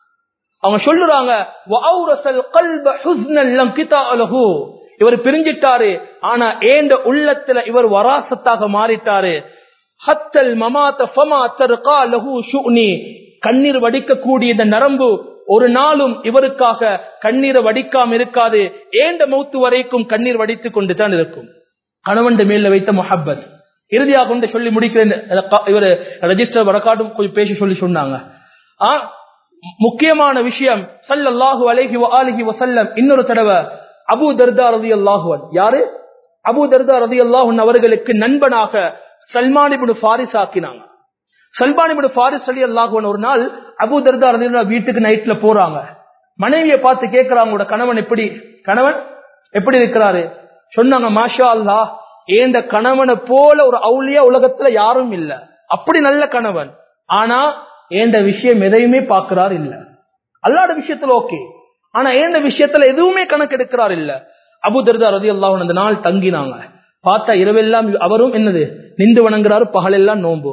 அவங்க சொல்லுறாங்க "வஅவ்ரஸல் கல்ப ஹுஸ்னன் லம் கிதாஅ லஹு." இவர் பிரிஞ்சிட்டாரு ஆனா ஏந்த உள்ளத்துல இவர் வராசத்தாக மாறிட்டாரு ஹத்தல் மமாத ஃபமா தர்கா லஹு ஷுனி கண்ணீர் வடிக்கக்கூடிய இந்த நரம்பு ஒரு நாளும் இவருக்காக கண்ணீரை வடிக்காம இருக்காது ஏந்த மௌத்து வரைக்கும் கண்ணீர் வடித்துக் கொண்டு தான் இருக்கும் கணவன் மேல வைத்த முஹப்பத் இறுதியாக கொண்டு சொல்லி முடிக்கிறேன் இவர் ரெஜிஸ்டர் வரக்காட்டும் கொஞ்சம் பேசி சொல்லி சொன்னாங்க ஆ, முக்கியமான விஷயம் சல்லல்லாஹு அலைஹி வஆலிஹி வஸல்லம் இன்னொரு தடவை அபூ தர்தா ரலியல்லாஹு அன்ஹு யாரு அபூ தர்தா ரலியல்லாஹு அன்ஹு அவர்களுக்கு நண்பனாக சல்மான் இப்னு ஃபாரிஸ் ஆக்கினாங்க சல்மான் இப்னு ஃபாரிஸ் ரலியல்லாஹு அன்ஹு ஒரு நாள் அபூ தர்தா ரலியல்லாஹு வீட்டுக்கு நைட்ல போறாங்க மனைவியை பார்த்து கேட்கறாங்க உங்களோட கணவன் எப்படி கணவன் எப்படி இருக்கிறாரு சொன்னாங்க மாஷா அல்லாஹ் ஏந்த கணவனை போல ஒரு அவுளியா உலகத்துல யாரும் இல்ல அப்படி நல்ல கணவன் ஆனா ஏந்த விஷயம் எதையுமே பார்க்கிறார் இல்ல அல்லாட விஷயத்துல ஓகே ஆனா ஏந்த விஷயத்துல எதுவுமே கணக்கெடுக்கிறார் இல்ல அபு தர்தா ரதி அல்லாஹ் அந்த நாள் தங்கினாங்க பார்த்தா இரவெல்லாம் அவரும் என்னது நின்று வணங்குறாரு பகலெல்லாம் நோன்பு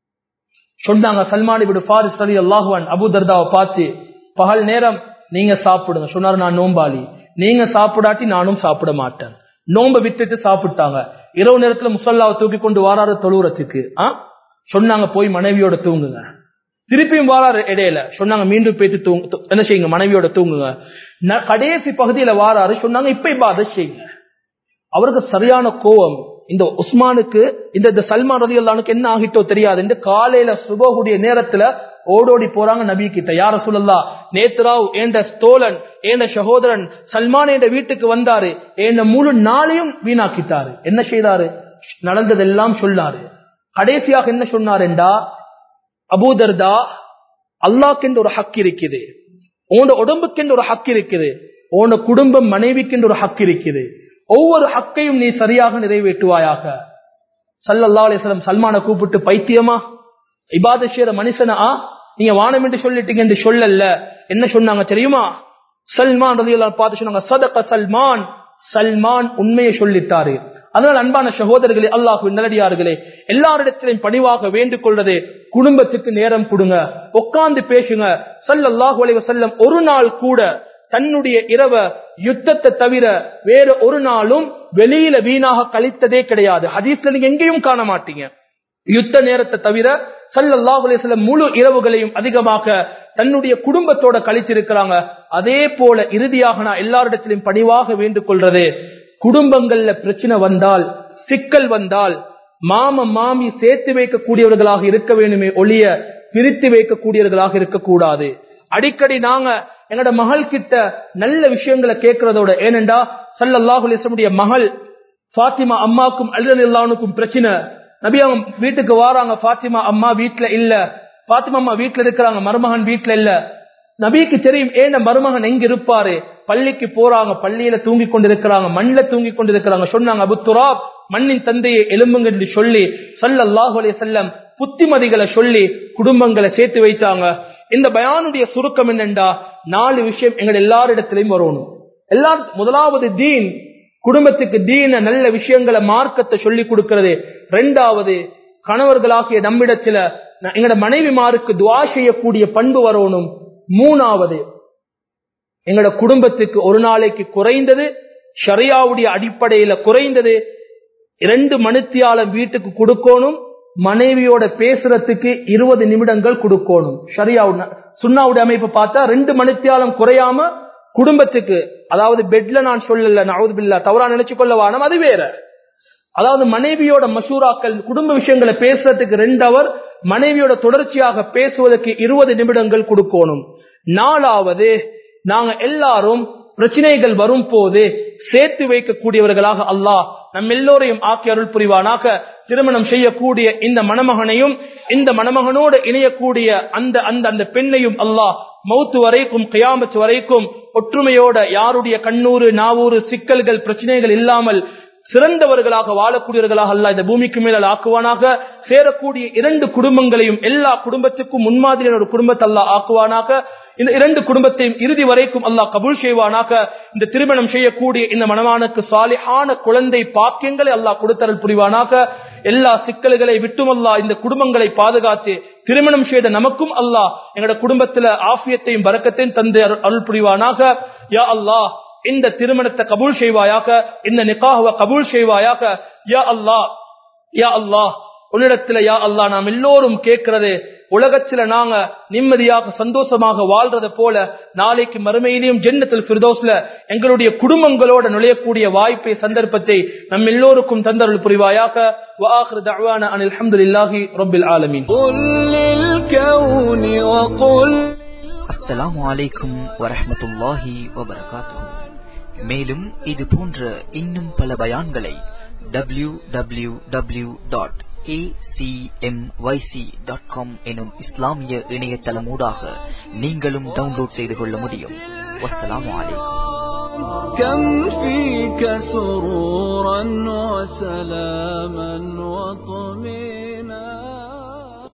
சொன்னாங்க சல்மான் இப்படி ஃபாரிஸ் ரதி அல்லாஹுவான் அபு தர்தாவை பார்த்து பகல் நேரம் நீங்க சாப்பிடுங்க சொன்னாரு நான் நோம்பாளி நீங்க சாப்பிடாட்டி நானும் சாப்பிட மாட்டேன் நோம்ப விட்டுட்டு சாப்பிட்டாங்க இரவு நேரத்துல முசல்லாவை தூக்கி கொண்டு வாராரு தொழுவுறதுக்கு ஆ சொன்னாங்க போய் மனைவியோட தூங்குங்க திருப்பியும் வாராரு இடையில சொன்னாங்க மீண்டும் போயிட்டு தூங்கு தூ- என்ன செய்யுங்க மனைவியோட தூங்குங்க ந- கடைசி பகுதியில வாராரு சொன்னாங்க இப்ப இப்ப அதை செய்யுங்க அவருக்கு சரியான கோவம் இந்த உஸ்மானுக்கு இந்த இந்த சல்மான் ரதி என்ன ஆகிட்டோ தெரியாது இந்த காலையில சுபகுடைய நேரத்துல ஓடோடி போறாங்க நபி கிட்ட யார சொல்லலா நேத்ராவ் ஏண்ட தோழன் ஏண்ட சகோதரன் சல்மான் என்ற வீட்டுக்கு வந்தாரு ஏண்ட முழு நாளையும் வீணாக்கிட்டாரு என்ன செய்தாரு நடந்ததெல்லாம் சொன்னாரு கடைசியாக என்ன சொன்னாருண்டா அபூதர்தா அல்லாஹ்க்கென்று ஒரு ஹக் இருக்குது உன்னோட உடம்புக்கென்று ஒரு ஹக் இருக்குது உன்னோட குடும்பம் மனைவிக்கென்று ஒரு ஹக் இருக்குது ஒவ்வொரு ஹக்கையும் நீ சரியாக நிறைவேற்றுவாயாக சல்லல்லா அலிஸ்லம் சல்மான கூப்பிட்டு பைத்தியமா இபாத செய்யற மனுஷனா நீங்க வானம் என்று சொல்லிட்டீங்க என்று சொல்லல என்ன சொன்னாங்க தெரியுமா சல்மான் ரதியெல்லாம் பார்த்து சொன்னாங்க சதக சல்மான் சல்மான் உண்மையை சொல்லிட்டாரு அதனால் அன்பான சகோதரர்களே அல்லாஹு நல்லடியார்களே எல்லாரிடத்திலையும் பணிவாக வேண்டிக் கொள்றது குடும்பத்துக்கு நேரம் கொடுங்க உட்கார்ந்து பேசுங்க சல்லல்லாஹு அலைஹி வஸல்லம் ஒரு நாள் கூட தன்னுடைய இரவ யுத்தத்தை தவிர வேற ஒரு நாளும் வெளியில வீணாக கழித்ததே கிடையாது ஹதீஸ்ல நீங்க எங்கேயும் காண மாட்டீங்க யுத்த நேரத்தை தவிர சல்லல்லாஹு அலைஹி வஸல்லம் முழு இரவுகளையும் அதிகமாக தன்னுடைய குடும்பத்தோட கழித்திருக்கிறாங்க அதே போல இறுதியாக நான் எல்லாரிடத்திலும் பணிவாக வேண்டிக் கொள்றது குடும்பங்கள்ல பிரச்சனை வந்தால் சிக்கல் வந்தால் மாம மாமி சேர்த்து வைக்கக்கூடியவர்களாக இருக்க வேண்டுமே ஒழிய பிரித்து வைக்கக்கூடியவர்களாக இருக்கக்கூடாது அடிக்கடி நாங்க எங்களோட மகள் கிட்ட நல்ல விஷயங்களை கேட்கறதோட ஏனென்றா சல்லல்லாஹு அலைஹி வஸல்லம் உடைய மகள் ஃபாத்திமா அம்மாக்கும் அல்ரலில்லானுக்கும் பிரச்சனை நபி அவங்க வீட்டுக்கு வாராங்க ஃபாத்திமா அம்மா வீட்ல இல்ல ஃபாத்திமா அம்மா வீட்ல இருக்கிறாங்க மருமகன் வீட்ல இல்ல நபிக்கு தெரியும் ஏன் மருமகன் எங்க இருப்பாரு பள்ளிக்கு போறாங்க பள்ளியில தூங்கி கொண்டிருக்கிறாங்க மண்ணில தூங்கி கொண்டிருக்கிறாங்க சொன்னாங்க அபு துராப் மண்ணின் தந்தையை எலும்புங்க என்று சொல்லி சல்லல்லாஹு அலைஹி வஸல்லம் புத்திமதிகளை சொல்லி குடும்பங்களை சேர்த்து வைத்தாங்க இந்த பயானுடைய சுருக்கம் என்னண்டா நாலு விஷயம் எங்கள் எல்லாரிடத்திலையும் வரணும் எல்லா முதலாவது தீன் குடும்பத்துக்கு தீன நல்ல விஷயங்களை மார்க்கத்தை சொல்லி கொடுக்கிறது ரெண்டாவது கணவர்களாகிய நம்மிடத்துல ந- எங்களோட மனைவிமாருக்கு துவா செய்யக்கூடிய பண்பு வரணும் மூணாவது எங்களோட குடும்பத்துக்கு ஒரு நாளைக்கு குறைந்தது ஷரியாவுடைய அடிப்படையில குறைந்தது இரண்டு மணித்தியாலம் வீட்டுக்கு கொடுக்கணும் மனைவியோட பேசுறதுக்கு இருபது நிமிடங்கள் கொடுக்கணும் ஷரியாவுடைய சுண்ணாவுடைய அமைப்பு பார்த்தா ரெண்டு மணித்தியாலம் குறையாம குடும்பத்துக்கு அதாவது பெட்ல நான் சொல்லல நவுது பில்லா தவறா நினைச்சு கொள்ள வானம் அது வேற அதாவது மனைவியோட மசூராக்கள் குடும்ப விஷயங்களை பேசுறதுக்கு ரெண்டு அவர் மனைவியோட தொடர்ச்சியாக பேசுவதற்கு இருபது நிமிடங்கள் கொடுக்கணும் நாலாவது நாங்க எல்லாரும் பிரச்சனைகள் வரும் போது சேர்த்து வைக்கக்கூடியவர்களாக அல்லாஹ் நம் எல்லோரையும் ஆக்கி அருள் புரிவானாக திருமணம் செய்யக்கூடிய இந்த மணமகனையும் இந்த மணமகனோடு இணையக்கூடிய அந்த அந்த அந்த பெண்ணையும் அல்லாஹ் மௌத்து வரைக்கும் கியாமத்து வரைக்கும் ஒற்றுமையோட யாருடைய கண்ணூறு நாவூறு சிக்கல்கள் பிரச்சனைகள் இல்லாமல் சிறந்தவர்களாக வாழக்கூடியவர்களாக அல்ல இந்த பூமிக்கு மேல் ஆக்குவானாக சேரக்கூடிய இரண்டு குடும்பங்களையும் எல்லா குடும்பத்துக்கும் முன்மாதிரியான ஒரு குடும்பத்தை அல்லாஹ் ஆக்குவானாக இந்த இரண்டு குடும்பத்தையும் இறுதி வரைக்கும் அல்லாஹ் கபூல் செய்வானாக இந்த திருமணம் செய்யக்கூடிய இந்த மனமானுக்கு சாலிஹான குழந்தை பாக்கியங்களை அல்லாஹ் கொடுத்தரல் புரிவானாக எல்லா சிக்கல்களை விட்டும் அல்லாஹ் இந்த குடும்பங்களை பாதுகாத்து திருமணம் செய்த நமக்கும் அல்லாஹ் எங்களோட குடும்பத்துல ஆஃபியத்தையும் பறக்கத்தையும் தந்து அருள் அருள் புரிவானாக யா அல்லாஹ் இந்த திருமணத்தை கபூல் செய்வாயாக இந்த நிக்காஹுவ கபூல் செய்வாயாக யா அல்லாஹ் யா அல்லாஹ் உன்னிடத்துல யா அல்லாஹ் நாம் எல்லோரும் கேட்கிறது உலகத்துல நாங்க நிம்மதியாக சந்தோஷமாக வாழ்றத போல நாளைக்கு மறுமையிலையும் ஜென்னத்தில் ஃபிர்தோஸ்ல எங்களுடைய குடும்பங்களோட நுழையக்கூடிய வாய்ப்பை சந்தர்ப்பத்தை நம் எல்லோருக்கும் தந்தருள் புரிவாயாக وآخر دعوانا أن الحمد لله رب العالمين قل للكون وقل அஸ்ஸலாமு அலைக்கும் வரஹ்மத்துல்லாஹி வபரகாத்துஹு மேலும் இது போன்ற இன்னும் பல பயான்களை W W W dot dot com எனும் இஸ்லாமிய இணையதளமூடாக நீங்களும் டவுன்லோட் செய்து கொள்ள முடியும் வஸ்ஸலாமு அலைக்கும் كم فيك سرورا وسلاما وطمئنا